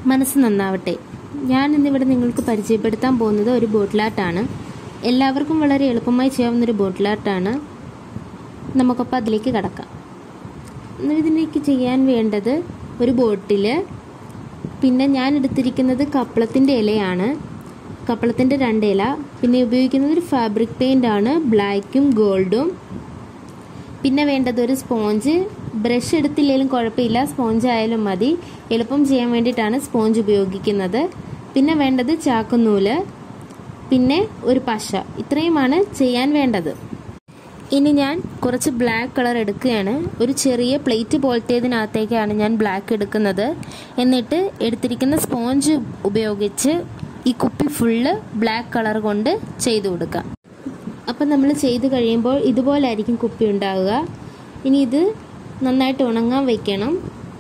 മനസ്സ് നന്നാവട്ടെ ഞാൻ ഇന്നിവിടെ നിങ്ങൾക്ക് പരിചയപ്പെടുത്താൻ പോകുന്നത് ഒരു ബോട്ടിൽ ആർട്ടാണ് എല്ലാവർക്കും വളരെ എളുപ്പമായി ചെയ്യാവുന്ന ഒരു ബോട്ടിൽ ആർട്ടാണ് നമുക്കപ്പോൾ അതിലേക്ക് കടക്കാം ഇന്ന് ഇതിലേക്ക് ചെയ്യാൻ വേണ്ടത് ഒരു ബോട്ടിൽ പിന്നെ ഞാൻ എടുത്തിരിക്കുന്നത് കപ്പളത്തിൻ്റെ ഇലയാണ് കപ്പളത്തിൻ്റെ രണ്ട് ഇല പിന്നെ ഉപയോഗിക്കുന്നത് ഒരു ഫാബ്രിക് പെയിൻ്റ് ആണ് ബ്ലാക്കും ഗോൾഡും പിന്നെ വേണ്ടത് ഒരു സ്പോഞ്ച് ബ്രഷ് എടുത്തില്ലെങ്കിലും കുഴപ്പമില്ല സ്പോഞ്ച് ആയാലും മതി എളുപ്പം ചെയ്യാൻ വേണ്ടിയിട്ടാണ് സ്പോഞ്ച് ഉപയോഗിക്കുന്നത് പിന്നെ വേണ്ടത് ചാക്കുനൂല് പിന്നെ ഒരു പശ ഇത്രയുമാണ് ചെയ്യാൻ വേണ്ടത് ഇനി ഞാൻ കുറച്ച് ബ്ലാക്ക് കളർ എടുക്കുകയാണ് ഒരു ചെറിയ പ്ലേറ്റ് പോലത്തേതിനകത്തേക്കാണ് ഞാൻ ബ്ലാക്ക് എടുക്കുന്നത് എന്നിട്ട് എടുത്തിരിക്കുന്ന സ്പോഞ്ച് ഉപയോഗിച്ച് ഈ കുപ്പി ഫുള്ള് ബ്ലാക്ക് കളർ കൊണ്ട് ചെയ്തു കൊടുക്കാം അപ്പം നമ്മൾ ചെയ്ത് കഴിയുമ്പോൾ ഇതുപോലെ ആയിരിക്കും കുപ്പി ഉണ്ടാവുക ഇനി ഇത് നന്നായിട്ട് ഉണങ്ങാൻ വെക്കണം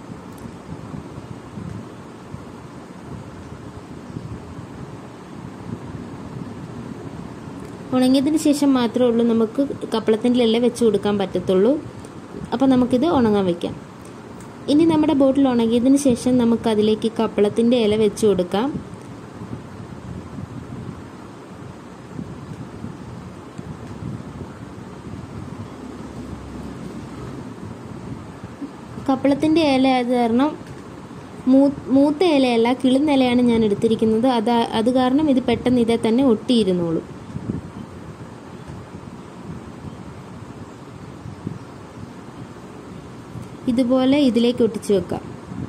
ഉണങ്ങിയതിന് ശേഷം മാത്രമേ ഉള്ളൂ നമുക്ക് കപ്പളത്തിൻ്റെ ഇല വെച്ച് കൊടുക്കാൻ പറ്റത്തുള്ളൂ അപ്പം നമുക്കിത് ഉണങ്ങാൻ വെക്കാം ഇനി നമ്മുടെ ബോട്ടിൽ ഉണങ്ങിയതിന് ശേഷം നമുക്ക് അതിലേക്ക് കപ്പളത്തിൻ്റെ ഇല വെച്ച് കൊടുക്കാം കപ്പളത്തിൻ്റെ ഇല ആയത് കാരണം മൂ മൂത്ത ഇലയല്ല കിളുന്ന ഇലയാണ് ഞാൻ എടുത്തിരിക്കുന്നത് അത് അത് കാരണം ഇത് പെട്ടെന്ന് ഇതേ തന്നെ ഒട്ടിയിരുന്നോളൂ ഇതുപോലെ ഇതിലേക്ക് ഒട്ടിച്ചു വെക്കാം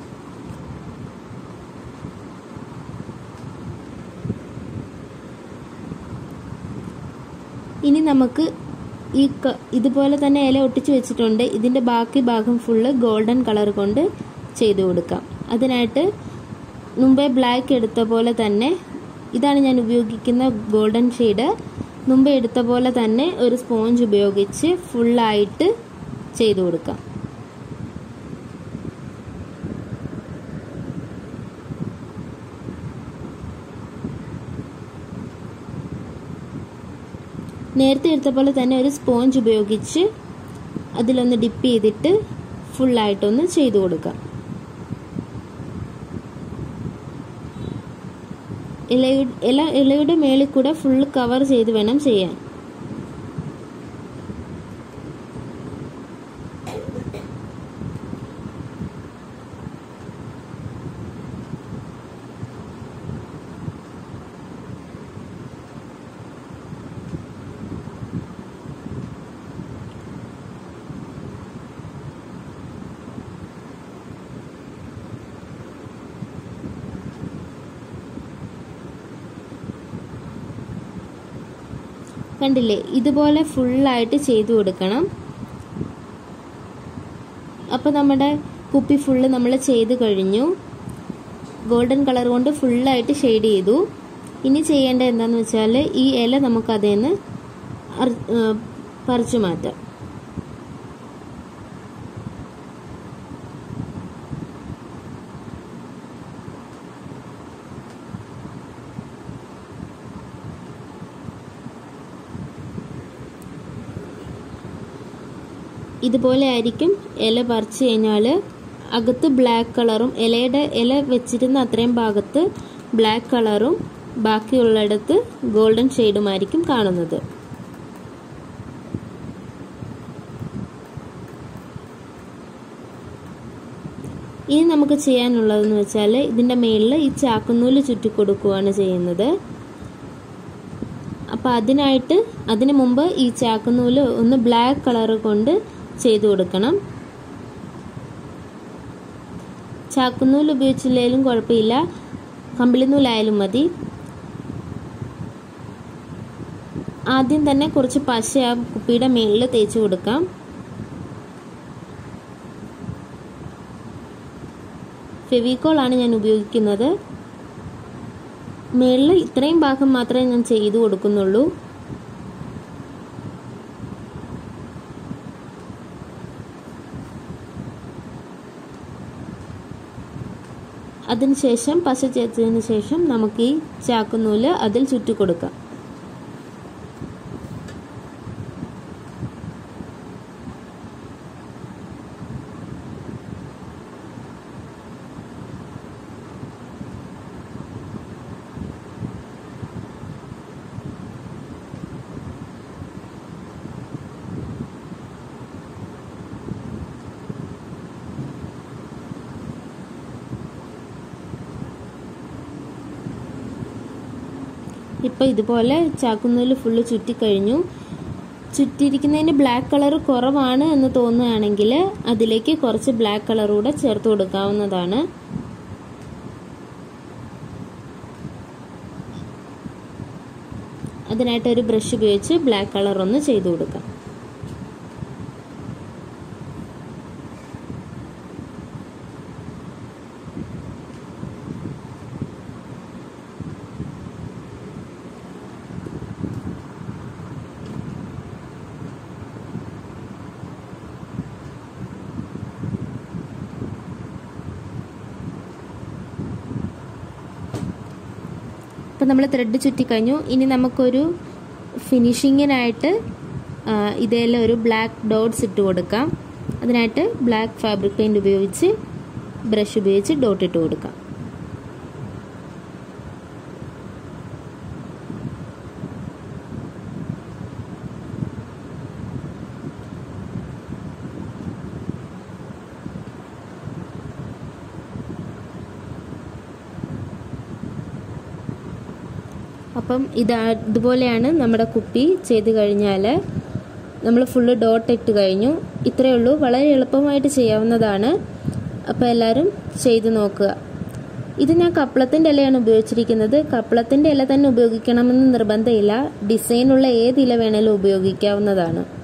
ഇനി നമുക്ക് ഈ ഇതുപോലെ തന്നെ ഇല ഒട്ടിച്ചു വെച്ചിട്ടുണ്ട് ഇതിൻ്റെ ബാക്കി ഭാഗം ഫുള്ള് ഗോൾഡൻ കളർ കൊണ്ട് ചെയ്തു കൊടുക്കാം അതിനായിട്ട് മുമ്പേ ബ്ലാക്ക് എടുത്ത പോലെ തന്നെ ഇതാണ് ഞാൻ ഉപയോഗിക്കുന്ന ഗോൾഡൻ ഷെയ്ഡ് മുമ്പേ എടുത്ത പോലെ തന്നെ ഒരു സ്പോഞ്ച് ഉപയോഗിച്ച് ഫുള്ളായിട്ട് ചെയ്തു കൊടുക്കാം നേരത്തെ എടുത്ത പോലെ തന്നെ ഒരു സ്പോഞ്ച് ഉപയോഗിച്ച് അതിലൊന്ന് ഡിപ്പ് ചെയ്തിട്ട് ഫുള്ളായിട്ടൊന്ന് ചെയ്തു കൊടുക്കാം ഇലയുടെ ഇല ഇലയുടെ മേളിൽ കൂടെ ഫുൾ കവർ ചെയ്ത് വേണം ചെയ്യാൻ കണ്ടില്ലേ ഇതുപോലെ ഫുള്ളായിട്ട് ചെയ്തു കൊടുക്കണം അപ്പോൾ നമ്മുടെ കുപ്പി ഫുള്ള് നമ്മൾ ചെയ്ത് കഴിഞ്ഞു ഗോൾഡൻ കളർ കൊണ്ട് ഫുള്ളായിട്ട് ഷെയ്ഡ് ചെയ്തു ഇനി ചെയ്യേണ്ടത് എന്താണെന്ന് വെച്ചാൽ ഈ ഇല നമുക്ക് അതിൽ നിന്ന് പറിച്ചു മാറ്റാം ഇതുപോലെ ആയിരിക്കും ഇല പറിച്ചു കഴിഞ്ഞാൽ അകത്ത് ബ്ലാക്ക് കളറും ഇലയുടെ ഇല വെച്ചിരുന്ന അത്രയും ഭാഗത്ത് ബ്ലാക്ക് കളറും ബാക്കിയുള്ളിടത്ത് ഗോൾഡൻ ഷെയ്ഡുമായിരിക്കും കാണുന്നത് ഇനി നമുക്ക് ചെയ്യാനുള്ളതെന്ന് വെച്ചാൽ ഇതിൻ്റെ മേളിൽ ഈ ചാക്കുനൂല് ചുറ്റി കൊടുക്കുകയാണ് ചെയ്യുന്നത് അപ്പോൾ അതിനായിട്ട് അതിനു മുമ്പ് ഈ ചാക്കുനൂല് ഒന്ന് ബ്ലാക്ക് കളർ കൊണ്ട് ചെയ്തു കൊടുക്കണം ചാക്കുനൂല് ഉപയോഗിച്ചില്ലെങ്കിലും കുഴപ്പമില്ല കമ്പിളിനൂലായാലും മതി ആദ്യം തന്നെ കുറച്ച് പശ ആ കുപ്പിയുടെ മേളിൽ തേച്ച് കൊടുക്കാം ഫെവിക്കോളാണ് ഞാൻ ഉപയോഗിക്കുന്നത് മേളിൽ ഇത്രയും ഭാഗം മാത്രമേ ഞാൻ ചെയ്തു കൊടുക്കുന്നുള്ളൂ അതിനുശേഷം പശ ചേർത്തതിന് ശേഷം നമുക്ക് ഈ ചാക്കുനൂല് അതിൽ ചുറ്റി കൊടുക്കാം ഇപ്പോൾ ഇതുപോലെ ചാക്കുന്നൂല് ഫുള്ള് ചുറ്റിക്കഴിഞ്ഞു ചുറ്റിയിരിക്കുന്നതിന് ബ്ലാക്ക് കളർ കുറവാണ് എന്ന് തോന്നുകയാണെങ്കിൽ അതിലേക്ക് കുറച്ച് ബ്ലാക്ക് കളർ കൂടെ ചേർത്ത് കൊടുക്കാവുന്നതാണ് അതിനായിട്ട് ഒരു ബ്രഷ് ഉപയോഗിച്ച് ബ്ലാക്ക് കളർ ഒന്ന് ചെയ്തു കൊടുക്കാം അപ്പോൾ നമ്മൾ ത്രെഡ് ചുറ്റിക്കഴിഞ്ഞു ഇനി നമുക്കൊരു ഫിനിഷിങ്ങിനായിട്ട് ഇതേലും ഒരു ബ്ലാക്ക് ഡോട്ട്സ് ഇട്ട് കൊടുക്കാം അതിനായിട്ട് ബ്ലാക്ക് ഫാബ്രിക് പെയിൻറ് ഉപയോഗിച്ച് ബ്രഷ് ഉപയോഗിച്ച് ഡോട്ട് ഇട്ട് കൊടുക്കാം അപ്പം ഇതാ ഇതുപോലെയാണ് നമ്മുടെ കുപ്പി ചെയ്ത് കഴിഞ്ഞാൽ നമ്മൾ ഫുള്ള് ഡോട്ട് ഇട്ട് കഴിഞ്ഞു ഇത്രയേ ഉള്ളൂ വളരെ എളുപ്പമായിട്ട് ചെയ്യാവുന്നതാണ് അപ്പോൾ എല്ലാവരും ചെയ്ത് നോക്കുക ഇത് ഞാൻ കപ്പളത്തിൻ്റെ ഇലയാണ് ഉപയോഗിച്ചിരിക്കുന്നത് കപ്പളത്തിൻ്റെ ഇല തന്നെ ഉപയോഗിക്കണമെന്ന് നിർബന്ധമില്ല ഡിസൈനുള്ള ഏത് ഇല വേണേലും ഉപയോഗിക്കാവുന്നതാണ്